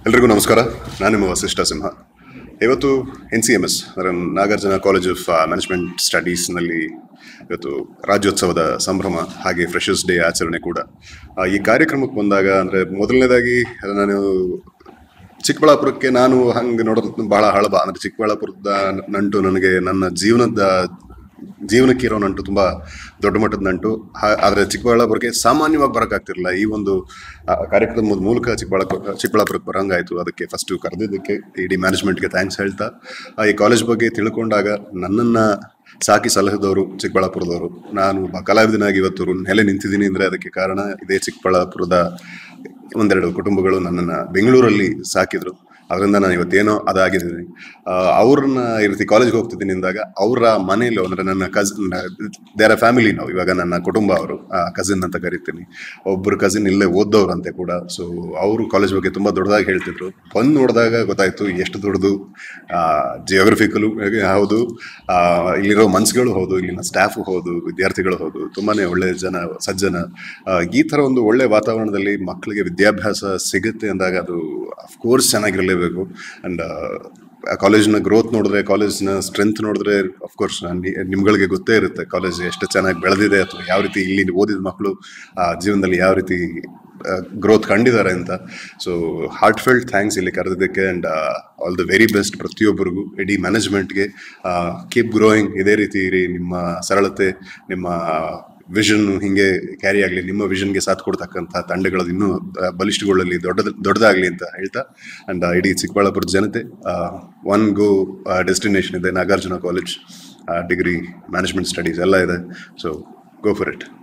ಎಲ್ರಿಗೂ ನಮಸ್ಕಾರ ನಾನು ನಿಮ್ಮ ವಸಿಷ್ಠ ಸಿಂಹ ಇವತ್ತು ಎನ್ ಸಿ ಎಮ್ ಎಸ್ ಅಂದರೆ ನಾಗಾರ್ಜುನ ಕಾಲೇಜ್ ಆಫ್ ಮ್ಯಾನೇಜ್ಮೆಂಟ್ ಸ್ಟಡೀಸ್ನಲ್ಲಿ ಇವತ್ತು ರಾಜ್ಯೋತ್ಸವದ ಸಂಭ್ರಮ ಹಾಗೆ ಫ್ರೆಷರ್ಸ್ ಡೇ ಆಚರಣೆ ಕೂಡ ಆ, ಈ ಕಾರ್ಯಕ್ರಮಕ್ಕೆ ಬಂದಾಗ ಅಂದರೆ ಮೊದಲನೇದಾಗಿ ನಾನು ಚಿಕ್ಕಬಳ್ಳಾಪುರಕ್ಕೆ ನಾನು ಹಂಗೆ ನೋಡೋದು ಬಹಳ ಹಳಬ ಅಂದರೆ ಚಿಕ್ಕಬಳ್ಳಾಪುರದ ನಂಟು ನನಗೆ ನನ್ನ ಜೀವನದ ಜೀವನಕ್ಕೆ ಇರೋ ನಂಟು ತುಂಬ ದೊಡ್ಡ ಮಟ್ಟದ ನಂಟು ಹಾ- ಆದರೆ ಚಿಕ್ಕಬಳ್ಳಾಪುರಕ್ಕೆ ಸಾಮಾನ್ಯವಾಗಿ ಬರೋಕ್ಕಾಗ್ತಿರಲಿಲ್ಲ ಈ ಒಂದು ಆ, ಕಾರ್ಯಕ್ರಮದ ಮೂಲಕ ಚಿಕ್ಕಬಳ್ಳಾಪುರ ಚಿಕ್ಕಬಳ್ಳಾಪುರಕ್ಕೆ ಬರಂಗಾಯಿತು ಅದಕ್ಕೆ ಫಸ್ಟು ಕರೆದಿದ್ದಕ್ಕೆ ಇಡೀ ಮ್ಯಾನೇಜ್ಮೆಂಟ್ಗೆ ಥ್ಯಾಂಕ್ಸ್ ಹೇಳ್ತಾ ಆ, ಈ ಕಾಲೇಜ್ ಬಗ್ಗೆ ತಿಳ್ಕೊಂಡಾಗ ನನ್ನನ್ನು ಸಾಕಿ ಸಲಹಿದವರು ಚಿಕ್ಕಬಳ್ಳಾಪುರದವರು ನಾನು ಒಬ್ಬ ಕಲಾವಿದನಾಗಿ ಇವತ್ತು ನೆಲೆ ನಿಂತಿದ್ದೀನಿ ಅಂದರೆ ಅದಕ್ಕೆ ಕಾರಣ ಇದೇ ಚಿಕ್ಕಬಳ್ಳಾಪುರದ ಒಂದೆರಡು ಕುಟುಂಬಗಳು ನನ್ನನ್ನು ಬೆಂಗಳೂರಲ್ಲಿ ಸಾಕಿದ್ರು ಅದರಿಂದ ನಾನು ಇವತ್ತೇನೋ ಅದಾಗಿದ್ದೀನಿ ಆ, ಅವ್ರನ್ನ ಈ ರೀತಿ ಕಾಲೇಜ್ಗೆ ಹೋಗ್ತಿದ್ದೀನಿ ಅಂದಾಗ ಅವರ ಮನೆಯಲ್ಲಿ ಅಂದರೆ ನನ್ನ ಕಸಿನ್ ದೇರ ಫ್ಯಾಮಿಲಿ ನಾವು ಇವಾಗ ನನ್ನ ಕುಟುಂಬ ಅವರು ಕಸಿನ್ ಅಂತ ಕರಿತೀನಿ ಒಬ್ಬರು ಕಸಿನ್ ಇಲ್ಲೇ ಓದ್ದವ್ರಂತೆ ಕೂಡ ಸೊ ಅವರು ಕಾಲೇಜ್ ಬಗ್ಗೆ ತುಂಬ ದೊಡ್ಡದಾಗಿ ಹೇಳ್ತಿದ್ರು ಬಂದು ನೋಡಿದಾಗ ಗೊತ್ತಾಯ್ತು ಎಷ್ಟು ದೊಡ್ಡದು ಜಿಯೋಗ್ರಫಿಕಲು ಹೌದು ಆ, ಇಲ್ಲಿರೋ ಮನ್ಸುಗಳು ಹೌದು ಇಲ್ಲಿನ ಸ್ಟಾಫು ಹೌದು ವಿದ್ಯಾರ್ಥಿಗಳು ಹೌದು ತುಂಬಾನೇ ಒಳ್ಳೆ ಜನ ಸಜ್ಜನ ಆ, ಈ ಥರ ಒಂದು ಒಳ್ಳೆ ವಾತಾವರಣದಲ್ಲಿ ಮಕ್ಕಳಿಗೆ ವಿದ್ಯಾಭ್ಯಾಸ ಸಿಗುತ್ತೆ ಅಂದಾಗ ಅದು ಅಫ್ಕೋರ್ಸ್ ಚೆನ್ನಾಗಿರಲೇಬೇಕು ಆ್ಯಂಡ್ ಕಾಲೇಜ್ನ ಗ್ರೋತ್ ನೋಡಿದ್ರೆ ಕಾಲೇಜ್ನ ಸ್ಟ್ರೆಂತ್ ನೋಡಿದ್ರೆ ಅಫ್ಕೋರ್ಸ್ ನಿಮ್ಗಳಿಗೆ ಗೊತ್ತೇ ಇರುತ್ತೆ ಕಾಲೇಜ್ ಎಷ್ಟು ಚೆನ್ನಾಗಿ ಬೆಳೆದಿದೆ ಅಥವಾ ಯಾವ ರೀತಿ ಇಲ್ಲಿ ಓದಿದ ಮಕ್ಕಳು ಆ, ಜೀವನದಲ್ಲಿ ಯಾವ ರೀತಿ ಗ್ರೋತ್ ಕಂಡಿದ್ದಾರೆ ಅಂತ ಸೊ ಹಾರ್ಟ್ ಫೆಲ್ಟ್ ಥ್ಯಾಂಕ್ಸ್ ಇಲ್ಲಿ ಕರೆದಿದ್ದಕ್ಕೆ and all the very best ಪ್ರತಿಯೊಬ್ಬರಿಗೂ ಇಡೀ ಮ್ಯಾನೇಜ್ಮೆಂಟ್ಗೆ ಕೀಪ್ ಗ್ರೋಯಿಂಗ್ ಇದೇ ರೀತಿ ಇರಿ ನಿಮ್ಮ ಸರಳತೆ ನಿಮ್ಮ ವಿಷನ್ ಹಿಂಗೆ ಕ್ಯಾರಿ ಆಗಲಿ ನಿಮ್ಮ ವಿಷನ್ಗೆ ಸಾಥ್ ಕೊಡ್ತಕ್ಕಂಥ ತಂಡಗಳು ಇನ್ನೂ ಆ, ಬಲಿಷ್ಠಗೊಳ್ಳಲಿ ದೊಡ್ಡ ದೊಡ್ಡದಾಗಲಿ ಅಂತ ಹೇಳ್ತಾ ಆ್ಯಂಡ್ ಇಡೀ ಚಿಕ್ಕಬಳ್ಳಾಪುರ ಜನತೆ ಒನ್ ಗೋ ಡೆಸ್ಟಿನೇಷನ್ ಇದೆ Nagarjuna college degree management studies ಎಲ್ಲ ಇದೆ ಸೊ ಗೋ ಫಾರ್ ಇಟ್